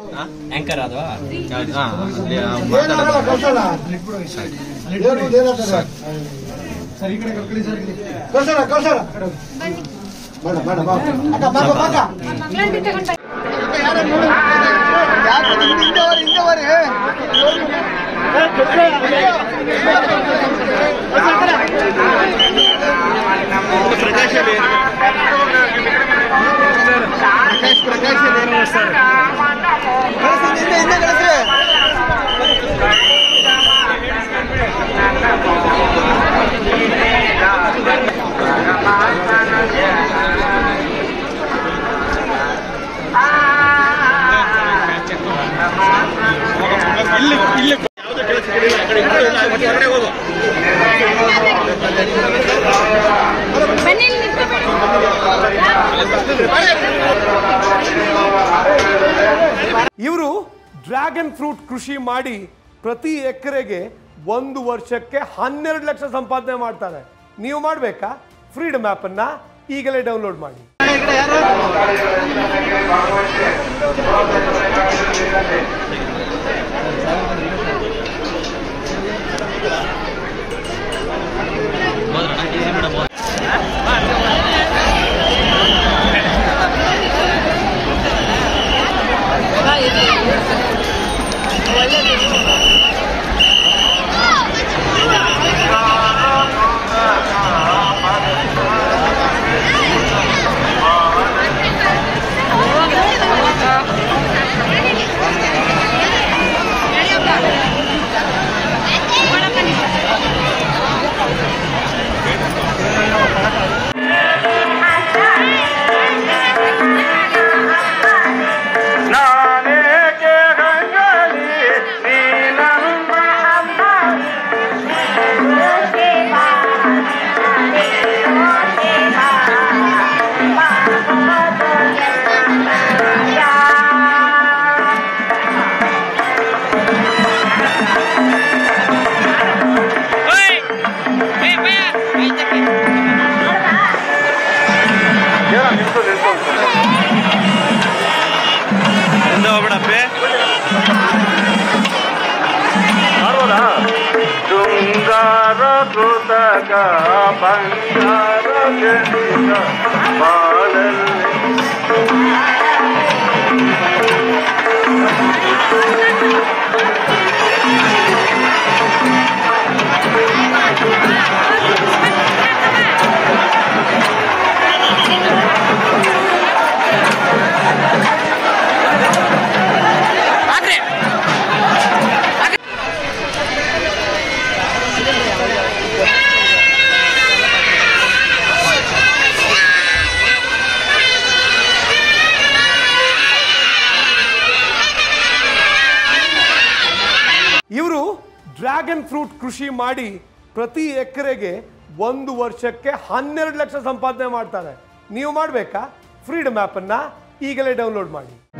Anchor ಅದು ಏನಾಗಲ್ಲ ಕಳ್ಸೋಣ ಏನು ಏನಾಗ್ತದೆ ಕಳ್ಸೋಣ ಕಳ್ಸೋಣ ಬೇಡ ಬೇಡ ಬಾ ಅಕ್ಕ ಬಾಕ ಬಾಕ ಬನ್ನಿ ಇಲ್ಲಿ ನಿಂತ್ಕೊಬೇಡಿ. ಇವರು ಡ್ರ್ಯಾಗನ್ ಫ್ರೂಟ್ ಕೃಷಿ ಮಾಡಿ ಪ್ರತಿ ಎಕರೆಗೆ ಒಂದು ವರ್ಷಕ್ಕೆ ಹನ್ನೆರಡು ಲಕ್ಷ ಸಂಪಾದನೆ ಮಾಡ್ತಾರೆ ನೀವು ಮಾಡಬೇಕಾ ಫ್ರೀಡಮ್ ಆ್ಯಪನ್ನು ಈಗಲೇ ಡೌನ್ಲೋಡ್ ಮಾಡಿ ಶೃಂಗಾರ ಕೃತಕ ಬಂಗಾರ ಜನಿತ ಬಾಳಲ್ಲಿ ಇವರು ಡ್ರ್ಯಾಗನ್ ಫ್ರೂಟ್ ಕೃಷಿ ಮಾಡಿ ಪ್ರತಿ ಎಕರೆಗೆ ಒಂದು ವರ್ಷಕ್ಕೆ ಹನ್ನೆರಡು ಲಕ್ಷ ಸಂಪಾದನೆ ಮಾಡ್ತಾರೆ ನೀವು ಮಾಡಬೇಕಾ ಫ್ರೀಡಮ್ ಆ್ಯಪನ್ನು ಈಗಲೇ ಡೌನ್ಲೋಡ್ ಮಾಡಿ